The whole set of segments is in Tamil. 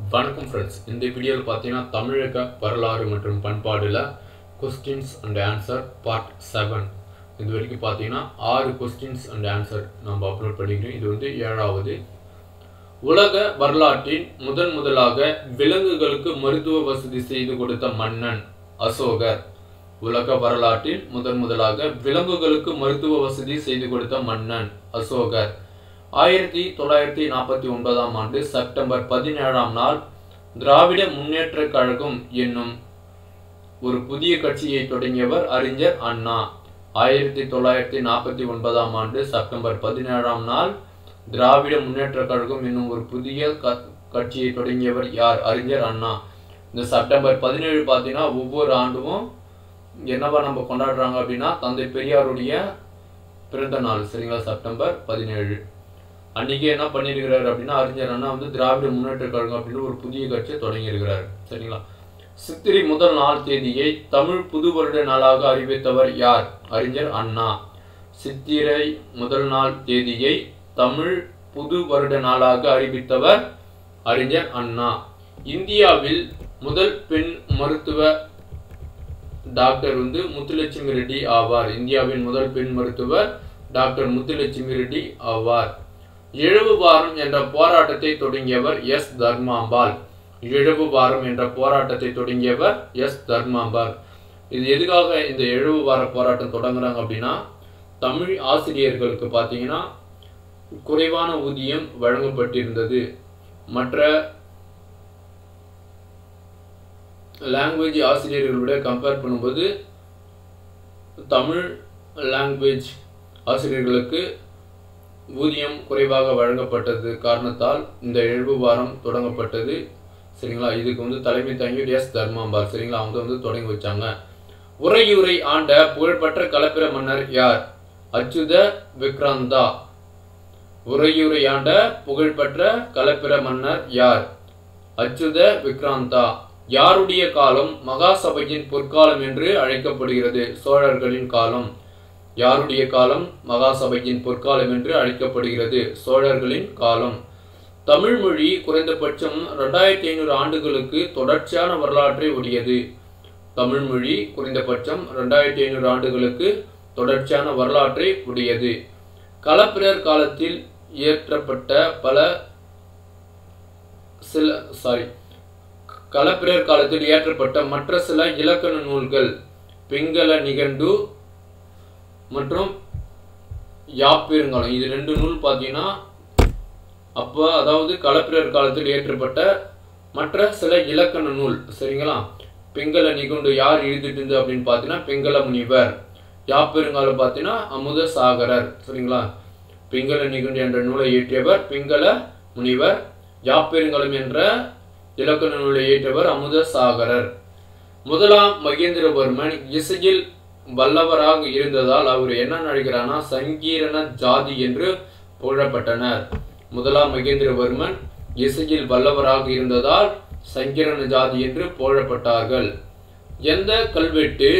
வணக்கம் ஃப்ரெண்ட்ஸ் இந்த வீடியோவில் பார்த்தீங்கன்னா தமிழக வரலாறு மற்றும் பண்பாடில் questions and answer part seven இது வரைக்கும் பார்த்தீங்கன்னா ஆறு கொஸ்டின்ஸ் அண்ட் ஆன்சர் நம்ம அப்லோட் பண்ணிக்கிறோம் இது வந்து ஏழாவது உலக வரலாற்றின் முதன் முதலாக விலங்குகளுக்கு மருத்துவ வசதி செய்து கொடுத்த மன்னன் அசோகர் உலக வரலாற்றில் முதன் முதலாக விலங்குகளுக்கு மருத்துவ வசதி செய்து கொடுத்த மன்னன் அசோகர் ஆயிரத்தி தொள்ளாயிரத்தி நாற்பத்தி ஒன்பதாம் ஆண்டு செப்டம்பர் பதினேழாம் நாள் திராவிட முன்னேற்ற கழகம் என்னும் ஒரு புதிய கட்சியை தொடங்கியவர் அறிஞர் அண்ணா ஆயிரத்தி தொள்ளாயிரத்தி நாற்பத்தி ஒன்பதாம் ஆண்டு செப்டம்பர் பதினேழாம் நாள் திராவிட முன்னேற்ற கழகம் என்னும் ஒரு புதிய க- கட்சியை தொடங்கியவர் யார் அறிஞர் அண்ணா இந்த செப்டம்பர் பதினேழு பார்த்தீங்கன்னா ஒவ்வொரு ஆண்டும் என்னவா நம்ம கொண்டாடுறாங்க அப்படின்னா தந்தை பெரியாருடைய பிறந்த நாள் சரிங்களா செப்டம்பர் பதினேழு அன்னைக்கு என்ன பண்ணியிருக்கிறாரு அப்படின்னா அறிஞர் அண்ணா வந்து திராவிட முன்னேற்ற கழகம் அப்படின்னு ஒரு புதிய கட்சியை தொடங்கியிருக்கிறார் சரிங்களா சித்திரை முதல் நாள் தேதியை தமிழ் புது வருட நாளாக அறிவித்தவர் யார் அறிஞர் அண்ணா சித்திரை முதல் நாள் தேதியை தமிழ் புது வருட நாளாக அறிவித்தவர் அறிஞர் அண்ணா இந்தியாவில் முதல் பெண் மருத்துவ டாக்டர் வந்து முத்துலட்சுமி ரெட்டி ஆவார் இந்தியாவின் முதல் பெண் மருத்துவர் டாக்டர் முத்துலட்சுமி ரெட்டி ஆவார் இழவு வாரம் என்ற போராட்டத்தை தொடங்கியவர் எஸ் தர்மாம்பாள் இழவு வாரம் என்ற போராட்டத்தை தொடங்கியவர் எஸ் தர்மாம்பாள் இது எதுக்காக இந்த இழவு வார போராட்டம் தொடங்குறாங்க அப்படின்னா தமிழ் ஆசிரியர்களுக்கு பார்த்தீங்கன்னா குறைவான ஊதியம் வழங்கப்பட்டிருந்தது மற்ற லாங்குவேஜ் ஆசிரியர்களோட கம்பேர் பண்ணும்போது தமிழ் லாங்குவேஜ் ஆசிரியர்களுக்கு ஊதியம் குறைவாக வழங்கப்பட்டது காரணத்தால் இந்த எழுவு வாரம் தொடங்கப்பட்டது சரிங்களா இதுக்கு வந்து தலைமை தாங்கி எஸ் தர்மாம்பார் சரிங்களா அவங்க வந்து தொடங்கி வச்சாங்க உறையூரை ஆண்ட புகழ்பெற்ற கலப்பிர மன்னர் யார் அச்சுத விக்ராந்தா உறையூரை ஆண்ட புகழ்பெற்ற கலப்பிர மன்னர் யார் அச்சுத விக்ராந்தா யாருடைய காலம் மகாசபையின் பொற்காலம் என்று அழைக்கப்படுகிறது சோழர்களின் காலம் யாருடைய காலம் மகாசபையின் பொற்காலம் என்று அழைக்கப்படுகிறது சோழர்களின் காலம் தமிழ் மொழி குறைந்தபட்சம் ரெண்டாயிரத்தி ஐநூறு ஆண்டுகளுக்கு தொடர்ச்சியான வரலாற்றை உடையது தமிழ் மொழி குறைந்தபட்சம் ரெண்டாயிரத்தி ஐநூறு ஆண்டுகளுக்கு தொடர்ச்சியான வரலாற்றை உடையது களப்பிரர் காலத்தில் இயற்றப்பட்ட பல சில சாரி களப்பிரர் காலத்தில் இயற்றப்பட்ட மற்ற சில இலக்கண நூல்கள் பிங்கள நிகண்டு மற்றும் யாப்பெருங்காலம் இது ரெண்டு நூல் பார்த்தீங்கன்னா அப்போ அதாவது களப்பிரர் காலத்தில் இயற்றப்பட்ட மற்ற சில இலக்கண நூல் சரிங்களா பிங்கள நிகுண்டு யார் எழுதிட்டு இருந்து அப்படின்னு பார்த்தீங்கன்னா பிங்கள முனிவர் யாப்பெருங்காலம் பார்த்தீங்கன்னா அமுத சாகரர் சரிங்களா பிங்கள நிகுண்டு என்ற நூலை இயற்றியவர் பிங்கள முனிவர் யாப்பெருங்காலம் என்ற இலக்கண நூலை இயற்றியவர் அமுத சாகரர் முதலாம் மகேந்திரவர்மன் இசையில் வல்லவராக இருந்ததால் அவர் என்ன நினைக்கிறார்னா சங்கீரண ஜாதி என்று புகழப்பட்டனர் முதலாம் மகேந்திரவர்மன் இசையில் வல்லவராக இருந்ததால் சங்கீரண ஜாதி என்று புகழப்பட்டார்கள் எந்த கல்வெட்டு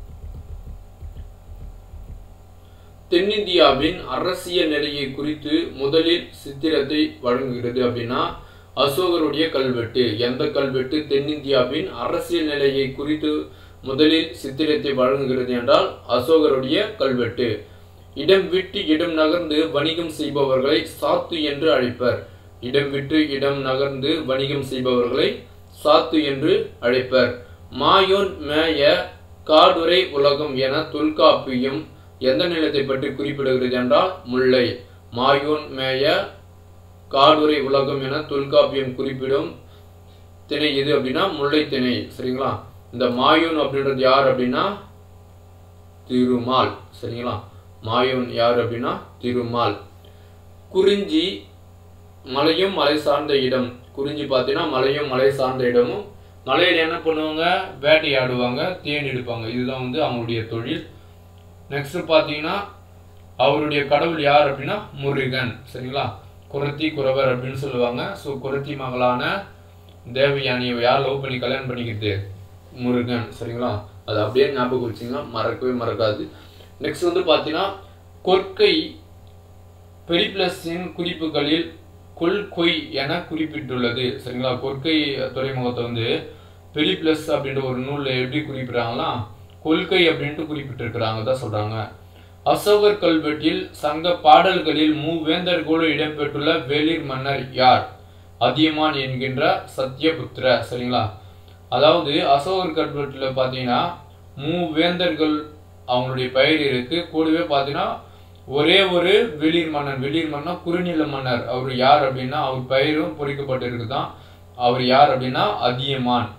தென்னிந்தியாவின் அரசியல் நிலையை குறித்து முதலில் சித்திரத்தை வழங்குகிறது அப்படின்னா அசோகருடைய கல்வெட்டு எந்த கல்வெட்டு தென்னிந்தியாவின் அரசியல் நிலையை குறித்து முதலில் சித்திரத்தை வழங்குகிறது என்றால் அசோகருடைய கல்வெட்டு இடம் விட்டு இடம் நகர்ந்து வணிகம் செய்பவர்களை சாத்து என்று அழைப்பர் இடம் விட்டு இடம் நகர்ந்து வணிகம் செய்பவர்களை சாத்து என்று அழைப்பர் மாயோன் மேய காடுரை உலகம் என தொல்காப்பியம் எந்த நிலத்தை பற்றி குறிப்பிடுகிறது என்றால் முல்லை மாயோன் மேய காடுரை உலகம் என தொல்காப்பியம் குறிப்பிடும் திணை எது அப்படின்னா முல்லை திணை சரிங்களா இந்த மாயூன் அப்படின்றது யார் அப்படின்னா திருமால் சரிங்களா மாயூன் யார் அப்படின்னா திருமால் குறிஞ்சி மலையும் மலை சார்ந்த இடம் குறிஞ்சி பார்த்தீங்கன்னா மலையும் மலை சார்ந்த இடமும் மலையில் என்ன பண்ணுவாங்க வேட்டையாடுவாங்க தேன் எடுப்பாங்க இதுதான் வந்து அவங்களுடைய தொழில் நெக்ஸ்ட் பார்த்தீங்கன்னா அவருடைய கடவுள் யார் அப்படின்னா முருகன் சரிங்களா குரத்தி குறவர் அப்படின்னு சொல்லுவாங்க ஸோ குரத்தி மகளான தேவயானியை யார் லவ் பண்ணி கல்யாணம் பண்ணிக்கிறது முருகன் சரிங்களா அது அப்படியே ஞாபகம் வச்சுங்க மறக்கவே மறக்காது நெக்ஸ்ட் வந்து பார்த்தீங்கன்னா கொற்கை பெரிப்ளஸின் குறிப்புகளில் கொள்கொய் என குறிப்பிட்டுள்ளது சரிங்களா கொற்கை துறைமுகத்தை வந்து பெலிப்ளஸ் அப்படின்ற ஒரு நூலில் எப்படி குறிப்பிடுறாங்களா கொள்கை அப்படின்ட்டு குறிப்பிட்டிருக்கிறாங்க தான் சொல்றாங்க அசோகர் கல்வெட்டில் சங்க பாடல்களில் மூவேந்தர்களோடு இடம்பெற்றுள்ள வேளிர் மன்னர் யார் அதியமான் என்கின்ற சத்யபுத்திர சரிங்களா அதாவது அசோகர் கல்வெட்டில் பார்த்தீங்கன்னா மூவேந்தர்கள் அவங்களுடைய பெயர் இருக்கு கூடவே பார்த்தீங்கன்னா ஒரே ஒரு வெளிர் மன்னர் வெளிர் மன்னர் குறுநில மன்னர் அவர் யார் அப்படின்னா அவர் பெயரும் பொறிக்கப்பட்டிருக்கு தான் அவர் யார் அப்படின்னா அதியமான்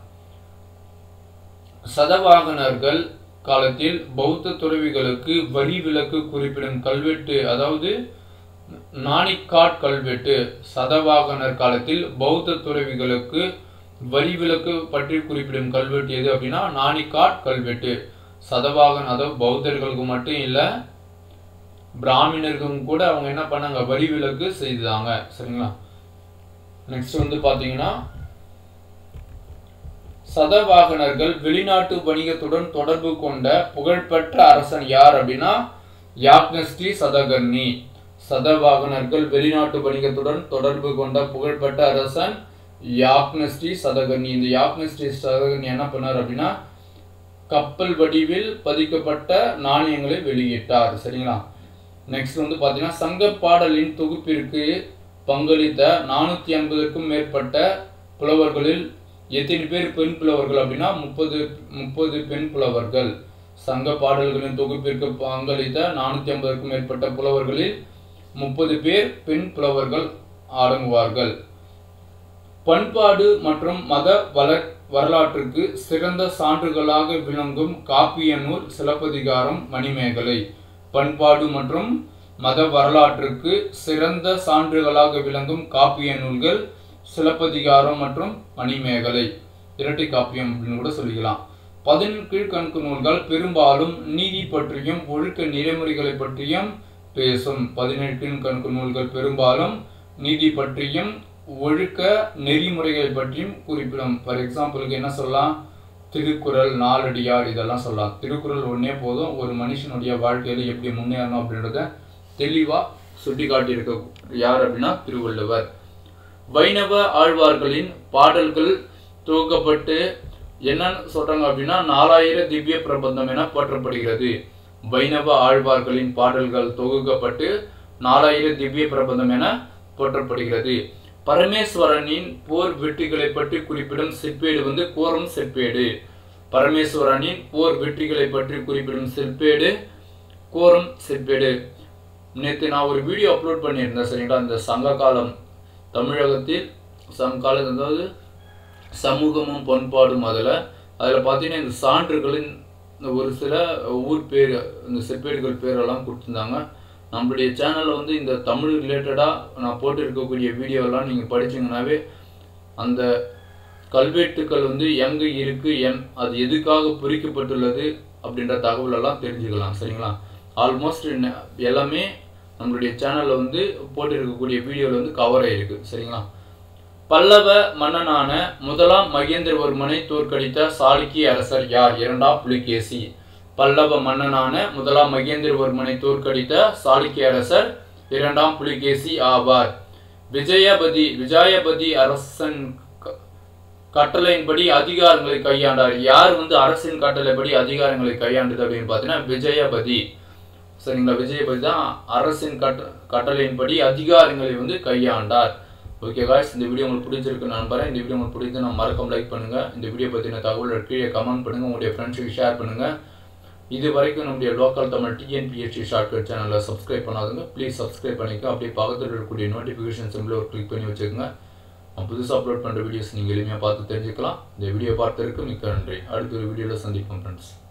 சதவாகனர்கள் காலத்தில் பௌத்த துறவிகளுக்கு வரி விலக்கு குறிப்பிடும் கல்வெட்டு அதாவது நாணிக்காட் கல்வெட்டு சதவாகனர் காலத்தில் பௌத்த துறவிகளுக்கு வரி விலக்கு பற்றி குறிப்பிடும் கல்வெட்டு எது அப்படின்னா நாணிக்காட் கல்வெட்டு சதவாகன் அதாவது பௌத்தர்களுக்கு மட்டும் இல்லை பிராமணர்களும் கூட அவங்க என்ன பண்ணாங்க வரி விலக்கு செய்தாங்க சரிங்களா நெக்ஸ்ட் வந்து பாத்தீங்கன்னா சதவாகனர்கள் வெளிநாட்டு வணிகத்துடன் தொடர்பு கொண்ட புகழ்பெற்ற அரசன் யார் அப்படின்னா யாக்னஸ்டி சதகர்ணி சதவாகனர்கள் வெளிநாட்டு வணிகத்துடன் தொடர்பு கொண்ட புகழ்பெற்ற அரசன் யாக்னஸ்டி சதகர்ணி இந்த யாக்னஸ்டி சதகர்ணி என்ன பண்ணார் அப்படின்னா கப்பல் வடிவில் பதிக்கப்பட்ட நாணயங்களை வெளியிட்டார் சரிங்களா நெக்ஸ்ட் வந்து பார்த்தீங்கன்னா சங்க பாடலின் தொகுப்பிற்கு பங்களித்த நானூற்றி ஐம்பதுக்கும் மேற்பட்ட புலவர்களில் எத்தனை பேர் பெண் புலவர்கள் அப்படின்னா முப்பது முப்பது பெண் புலவர்கள் சங்க பாடல்களின் தொகுப்பிற்கு பங்களித்த நானூற்றி ஐம்பதுக்கும் மேற்பட்ட புலவர்களில் முப்பது பேர் பெண் புலவர்கள் அடங்குவார்கள் பண்பாடு மற்றும் மத வள வரலாற்றுக்கு சிறந்த சான்றுகளாக விளங்கும் காப்பிய நூல் சிலப்பதிகாரம் மணிமேகலை பண்பாடு மற்றும் மத வரலாற்றுக்கு சிறந்த சான்றுகளாக விளங்கும் காப்பிய நூல்கள் சிலப்பதிகாரம் மற்றும் மணிமேகலை இரட்டை காப்பியம் அப்படின்னு கூட சொல்லிக்கலாம் பதினெண் கீழ்கணக்கு நூல்கள் பெரும்பாலும் நீதி பற்றியும் ஒழுக்க நெறிமுறைகளை பற்றியும் பேசும் பதினெண் கீழ்கணக்கு நூல்கள் பெரும்பாலும் நீதி பற்றியும் ஒழுக்க நெறிமுறைகளை பற்றியும் குறிப்பிடும் ஃபார் எக்ஸாம்பிளுக்கு என்ன சொல்லலாம் திருக்குறள் நாலடியார் இதெல்லாம் சொல்லலாம் திருக்குறள் ஒன்றே போதும் ஒரு மனுஷனுடைய வாழ்க்கையில எப்படி முன்னேறணும் அப்படின்றத தெளிவாக சுட்டி காட்டியிருக்க யார் அப்படின்னா திருவள்ளுவர் வைணவ ஆழ்வார்களின் பாடல்கள் துவக்கப்பட்டு என்னன்னு சொல்றாங்க அப்படின்னா நாலாயிர திவ்ய பிரபந்தம் என போற்றப்படுகிறது வைணவ ஆழ்வார்களின் பாடல்கள் தொகுக்கப்பட்டு நாலாயிர திவ்ய பிரபந்தம் என போற்றப்படுகிறது பரமேஸ்வரனின் போர் வெற்றிகளை பற்றி குறிப்பிடும் செப்பேடு வந்து கோரம் செப்பேடு பரமேஸ்வரனின் போர் வெற்றிகளை பற்றி குறிப்பிடும் செப்பேடு கோரம் செப்பேடு நேற்று நான் ஒரு வீடியோ அப்லோட் பண்ணியிருந்தேன் சரிங்களா இந்த சங்க காலம் தமிழகத்தில் சங்க காலம் அதாவது சமூகமும் பண்பாடும் அதில் அதில் பார்த்தீங்கன்னா இந்த சான்றுகளின் இந்த ஒரு சில ஊர் பேர் இந்த செப்பேடுகள் பேரெல்லாம் கொடுத்துருந்தாங்க நம்மளுடைய சேனலில் வந்து இந்த தமிழ் ரிலேட்டடாக நான் போட்டிருக்கக்கூடிய வீடியோலாம் நீங்கள் படிச்சீங்கன்னாவே அந்த கல்வெட்டுக்கள் வந்து எங்கே இருக்குது என் அது எதுக்காக பொறிக்கப்பட்டுள்ளது அப்படின்ற தகவலெல்லாம் தெரிஞ்சுக்கலாம் சரிங்களா ஆல்மோஸ்ட் எல்லாமே நம்மளுடைய சேனலில் வந்து போட்டிருக்கக்கூடிய வீடியோவில் வந்து கவர் ஆகிருக்கு சரிங்களா பல்லவ மன்னனான முதலாம் மகேந்திரவர்மனை தோற்கடித்த சாளுக்கிய அரசர் யார் இரண்டாம் புலிகேசி பல்லவ மன்னனான முதலாம் மகேந்திரவர்மனை தோற்கடித்த சாளுக்கிய அரசர் இரண்டாம் புலிகேசி ஆவார் விஜயபதி விஜயபதி அரசன் க- கட்டளையின்படி அதிகாரங்களை கையாண்டார் யார் வந்து அரசின் கட்டளைப்படி அதிகாரங்களை கையாண்டது அப்படின்னு பார்த்தீங்கன்னா விஜயபதி சரிங்களா விஜயபதி தான் அரசின் கட்ட கட்டளையின்படி அதிகாரங்களை வந்து கையாண்டார் ஓகே காய்ஸ் இந்த வீடியோ உங்களுக்கு பிடிச்சிருக்கு நம்புறேன் இந்த வீடியோ உங்களுக்கு பிடிச்சி நான் மறக்காம லைக் பண்ணுங்க இந்த வீடியோ பற்றின தகவல் கீழே கமெண்ட் பண்ணுங்க உங்களுடைய ஃப்ரெண்ட்ஸுக்கு ஷேர் பண்ணுங்க இது வரைக்கும் நம்முடைய லோக்கல் தமிழ் டிஎன்பிஎஸ்சி ஷார்ட்கட் சேனலை சப்ஸ்கிரைப் பண்ணாதுங்க ப்ளீஸ் சப்ஸ்கிரைப் பண்ணிக்க அப்படியே பக்கத்தில் இருக்கக்கூடிய நோட்டிஃபிகேஷன் சிம்பிள் ஒரு கிளிக் பண்ணி வச்சுக்கோங்க நான் புதுசாக அப்லோட் பண்ணுற வீடியோஸ் நீங்கள் எளிமையாக பார்த்து தெரிஞ்சுக்கலாம் இந்த வீடியோ பார்த்ததற்கு மிக்க நன்றி அடுத்த ஒரு வீடியோவில் சந்திப்போம் ஃப்ரெண்ட்ஸ்